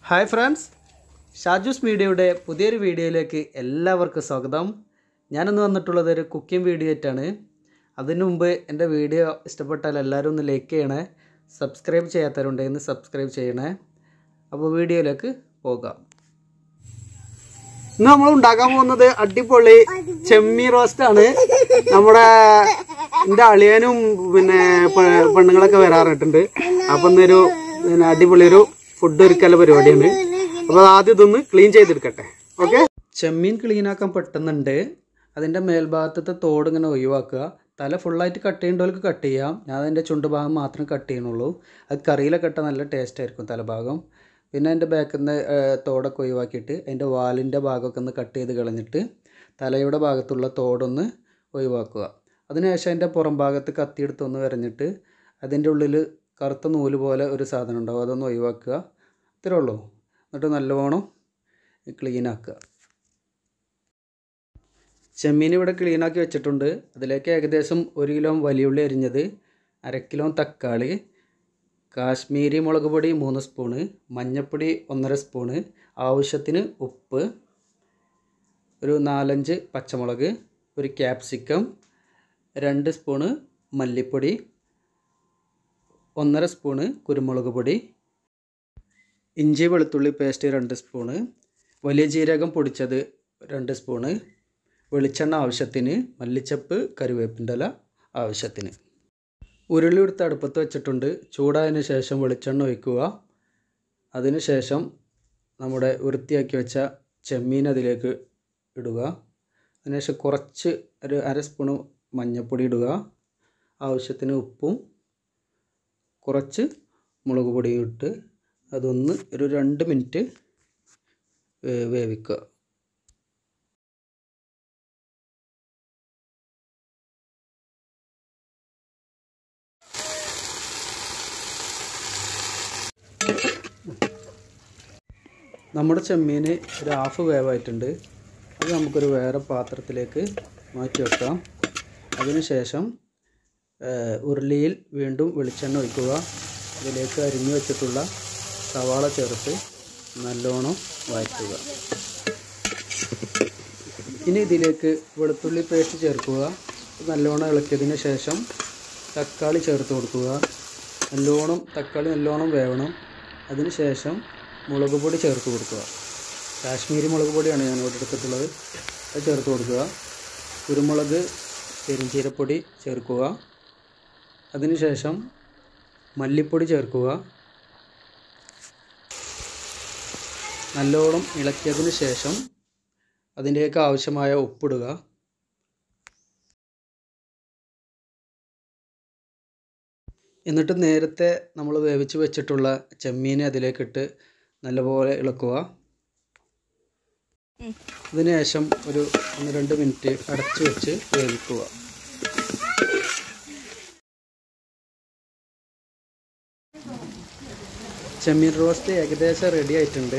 hi friends ഷാജൂസ് മീഡിയയുടെ പുതിയൊരു വീഡിയോയിലേക്ക് എല്ലാവർക്കും സ്വാഗതം ഞാനിന്ന് വന്നിട്ടുള്ളത് ഒരു കുക്കിംഗ് വീഡിയോ ആയിട്ടാണ് അതിനു മുമ്പ് എൻ്റെ വീഡിയോ ഇഷ്ടപ്പെട്ടാൽ എല്ലാവരും ഒന്ന് ലൈക്ക് ചെയ്യണേ സബ്സ്ക്രൈബ് ചെയ്യാത്തവരുണ്ടെങ്കിൽ സബ്സ്ക്രൈബ് ചെയ്യണേ അപ്പോൾ വീഡിയോയിലേക്ക് പോകാം ഇന്ന് നമ്മൾ ഉണ്ടാക്കാൻ പോകുന്നത് അടിപൊളി ചെമ്മീൻ റോസ്റ്റ് ആണ് നമ്മുടെ എന്റെ അളിയനും പിന്നെ പെ- പെണ്ണുങ്ങളൊക്കെ വരാറിട്ടുണ്ട് അപ്പൊ ഇന്നൊരു പിന്നെ അടിപൊളി ഒരു ഫുഡ് ഒരുക്കല പരിപാടിയാണ് അപ്പൊ ആദ്യം ഇതൊന്ന് ക്ലീൻ ചെയ്തെടുക്കട്ടെ ഓക്കെ ചെമ്മീൻ ക്ലീൻ ആക്കാൻ പെട്ടെന്നുണ്ട് അതിന്റെ മേൽഭാഗത്തെ തോട് ഇങ്ങനെ ഒഴിവാക്കുക തല ഫുള്ളായിട്ട് കട്ട് ചെയ്യേണ്ടവർക്ക് കട്ട് ചെയ്യാം ഞാൻ അതിൻ്റെ ചുണ്ടുഭാഗം മാത്രം കട്ട് ചെയ്യണുള്ളൂ അത് കറിയിലൊക്കെ ഇട്ടാൽ നല്ല ടേസ്റ്റ് ആയിരിക്കും തലഭാഗം പിന്നെ അതിൻ്റെ ബാക്കിൽ നിന്ന് തോടൊക്കെ ഒഴിവാക്കിയിട്ട് അതിൻ്റെ വാലിൻ്റെ ഭാഗമൊക്കെ ഒന്ന് കട്ട് ചെയ്ത് കളഞ്ഞിട്ട് തലയുടെ ഭാഗത്തുള്ള തോടൊന്ന് ഒഴിവാക്കുക അതിനുശേഷം അതിൻ്റെ പുറം ഭാഗത്ത് കത്തിയെടുത്ത് ഒന്ന് വരഞ്ഞിട്ട് അതിൻ്റെ ഉള്ളിൽ കറുത്ത നൂല് പോലെ ഒരു സാധനം ഉണ്ടാവും അതൊന്ന് ഒഴിവാക്കുക ഇത്രേ ഉള്ളൂ എന്നിട്ട് നല്ലവണ്ണം ക്ലീൻ ആക്കുക ചെമ്മീൻ ഇവിടെ ക്ലീനാക്കി വെച്ചിട്ടുണ്ട് അതിലേക്ക് ഏകദേശം ഒരു കിലോ വലിയുള്ളി അരിഞ്ഞത് അര കിലോ തക്കാളി കാശ്മീരി മുളക് പൊടി മൂന്ന് സ്പൂണ് മഞ്ഞൾപ്പൊടി ഒന്നര സ്പൂണ് ആവശ്യത്തിന് ഉപ്പ് ഒരു നാലഞ്ച് പച്ചമുളക് ഒരു ക്യാപ്സിക്കം രണ്ട് സ്പൂണ് മല്ലിപ്പൊടി ഒന്നര സ്പൂണ് കുരുമുളക് പൊടി ഇഞ്ചി വെളുത്തുള്ളി പേസ്റ്റ് രണ്ട് സ്പൂണ് വലിയ ജീരകം പൊടിച്ചത് രണ്ട് സ്പൂണ് വെളിച്ചെണ്ണ ആവശ്യത്തിന് മല്ലിച്ചപ്പ് കറിവേപ്പിൻ്റെ ഇല ആവശ്യത്തിന് ഉരുളി എടുത്ത് അടുപ്പത്ത് വെച്ചിട്ടുണ്ട് ചൂടായതിന് ശേഷം വെളിച്ചെണ്ണ ഒഴിക്കുക അതിന് ശേഷം നമ്മുടെ വൃത്തിയാക്കി വെച്ച ചെമ്മീൻ അതിലേക്ക് ഇടുക അതിനുശേഷം കുറച്ച് ഒരു അര സ്പൂണ് മഞ്ഞൾപ്പൊടി ഇടുക ആവശ്യത്തിന് ഉപ്പും കുറച്ച് മുളക് പൊടിയും ഇട്ട് അതൊന്ന് ഒരു രണ്ട് മിനിറ്റ് വേ- വേവിക്കുക നമ്മുടെ ചെമ്മീൻ ഒരു ഹാഫ് വേവായിട്ടുണ്ട് അത് നമുക്കൊരു വേറെ പാത്രത്തിലേക്ക് മാറ്റി വെക്കാം അതിനുശേഷം ഏഹ്, ഉരുളിയിൽ വീണ്ടും വെളിച്ചെണ്ണ ഒഴിക്കുക അതിലേക്ക് അരിഞ്ഞു വെച്ചിട്ടുള്ള സവാള ചേർത്ത് നല്ലോണം വഴറ്റുക ഇനി ഇതിലേക്ക് വെളുത്തുള്ളി പേസ്റ്റ് ചേർക്കുക നല്ലോണം ഇളക്കിയതിന് ശേഷം തക്കാളി ചേർത്ത് കൊടുക്കുക നല്ലോണം തക്കാളി നല്ലോണം വേവണം അതിന് ശേഷം മുളക് പൊടി ചേർത്ത് കൊടുക്കുക കാശ്മീരി മുളക് പൊടിയാണ് ഞാൻ ഇവിടെ എടുത്തിട്ടുള്ളത് അത് ചേർത്ത് കൊടുക്കുക കുരുമുളക് പെരിഞ്ചീരപ്പൊടി ചേർക്കുക അതിനുശേഷം മല്ലിപ്പൊടി ചേർക്കുക നല്ലോണം ഇളക്കിയതിന് ശേഷം അതിൻ്റെയൊക്കെ ആവശ്യമായ ഉപ്പിടുക എന്നിട്ട് നേരത്തെ നമ്മൾ വേവിച്ച് വെച്ചിട്ടുള്ള ചെമ്മീനെ അതിലേക്കിട്ട് നല്ലപോലെ ഇളക്കുക അതിനുശേഷം ഒരു ഒന്ന് രണ്ട് മിനിറ്റ് അടച്ചു വെച്ച് വേവിക്കുക ചെമ്മീൻ റോസ്റ്റ് ഏകദേശം റെഡി ആയിട്ടുണ്ട്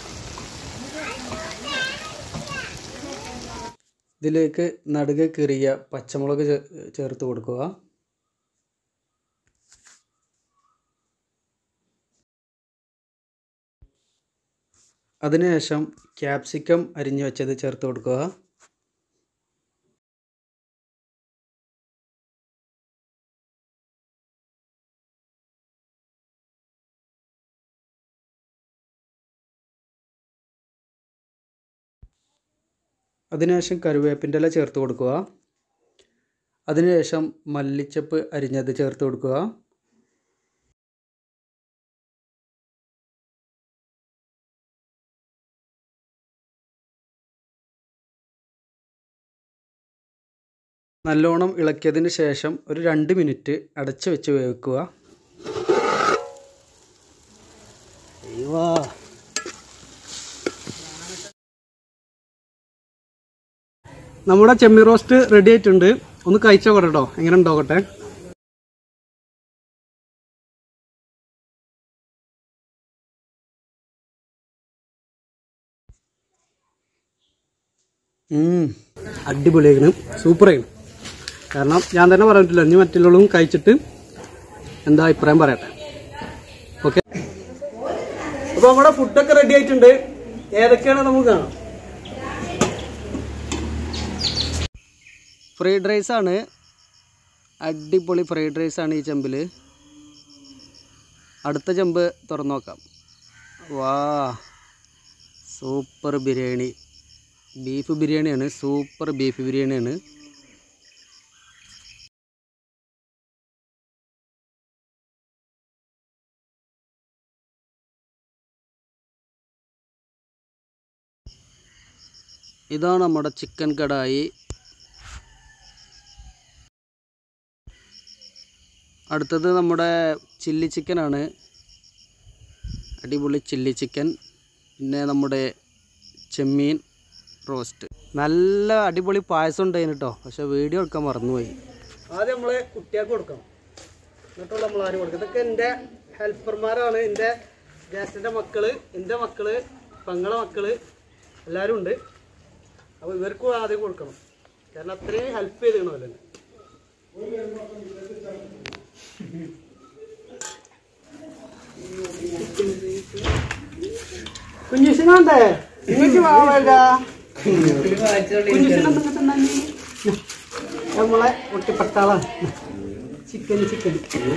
ഇതിലേക്ക് നടുക കീറിയ പച്ചമുളക് ചേ- ചേർത്ത് കൊടുക്കുക അതിനുശേഷം ക്യാപ്സിക്കം അരിഞ്ഞു വെച്ചത് ചേർത്ത് കൊടുക്കുക അതിനുശേഷം കറിവേപ്പിൻ്റെ ഇല ചേർത്ത് കൊടുക്കുക അതിനുശേഷം മല്ലിച്ചപ്പ് അരിഞ്ഞത് ചേർത്ത് കൊടുക്കുക നല്ലോണം ഇളക്കിയതിന് ശേഷം ഒരു രണ്ട് മിനിറ്റ് അടച്ച് വെച്ച് വേവിക്കുക അയ്യോ നമ്മുടെ ചെമ്മീൻ റോസ്റ്റ് റെഡി ആയിട്ടുണ്ട് ഒന്ന് കഴിച്ചോ കേട്ടോ എങ്ങനെ ഉണ്ടോക്കട്ടെ അടിപൊളിയായിരുന്നു സൂപ്പറായിരുന്നു കാരണം ഞാൻ തന്നെ പറഞ്ഞിട്ടില്ല ഇനി മറ്റുള്ളവരും കഴിച്ചിട്ട് എന്താ അഭിപ്രായം പറയട്ടെ ഓക്കെ അപ്പൊ നമ്മുടെ ഫുഡൊക്കെ റെഡി ആയിട്ടുണ്ട് ഏതൊക്കെയാണ് നമുക്ക് കാണാം ഫ്രൈഡ് റൈസ് ആണ് അടിപൊളി ഫ്രൈഡ് റൈസ് ആണ് ഈ ചെമ്പിൽ അടുത്ത ചെമ്പ് തുറന്നു നോക്കാം വാ സൂപ്പർ ബിരിയാണി ബീഫ് ബിരിയാണിയാണ് സൂപ്പർ ബീഫ് ബിരിയാണിയാണ് ഇതാണ് നമ്മുടെ ചിക്കൻ കടായി അടുത്തത് നമ്മുടെ ചില്ലി ചിക്കനാണ് അടിപൊളി ചില്ലി ചിക്കൻ പിന്നെ നമ്മുടെ ചെമ്മീൻ റോസ്റ്റ് നല്ല അടിപൊളി പായസം ഉണ്ടായിരുന്നു കേട്ടോ പക്ഷെ വീഡിയോ എടുക്കാൻ മറന്നുപോയി ആദ്യം നമ്മൾ കുട്ടികൾക്ക് കൊടുക്കണം എന്നിട്ടുള്ള നമ്മൾ ആരും കൊടുക്കും ഇതൊക്കെ എൻ്റെ ഹെൽപ്പർമാരാണ് എൻ്റെ ജ്യേഷ്ഠൻ്റെ മക്കള് എൻ്റെ മക്കള് പെങ്ങളെ മക്കള് എല്ലാവരും ഉണ്ട് അപ്പോൾ ഇവർക്കും ആദ്യം കൊടുക്കണം കാരണം അത്രയും ഹെൽപ്പ് ചെയ്തിരുന്നല്ലോ കുഞ്ഞുസിനുണ്ടേ നിങ്ങൾക്ക് വാവേണ്ട നമ്മളെ ഒട്ടിപ്പട്ടാളാണ് ചിക്കൻ ചിക്കൻ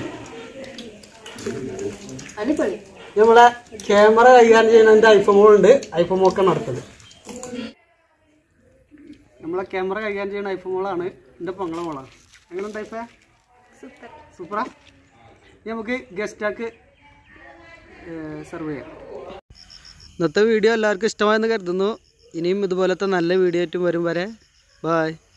അടിപൊളി നമ്മളെ ക്യാമറ കൈകാര്യം ചെയ്യുന്ന എൻ്റെ ഐഫോമോളുണ്ട് ഐഫോമോക്കെ നടത്തുന്നത് നമ്മളെ ക്യാമറ കൈകാര്യം ചെയ്യുന്ന ഐഫോമോളാണ് എൻ്റെ പൊങ്ങള മോളാണ് എങ്ങനെയുണ്ട് ഐഫേ സൂപ്പർ സൂപ്പറാ ഇനി നമുക്ക് ഗസ്റ്റാക്ക് സെർവ് ചെയ്യാം ഇന്നത്തെ വീഡിയോ എല്ലാവർക്കും ഇഷ്ടമായെന്ന് കരുതുന്നു ഇനിയും ഇതുപോലത്തെ നല്ല വീഡിയോ ആയിട്ട് വരും വരെ ബായ്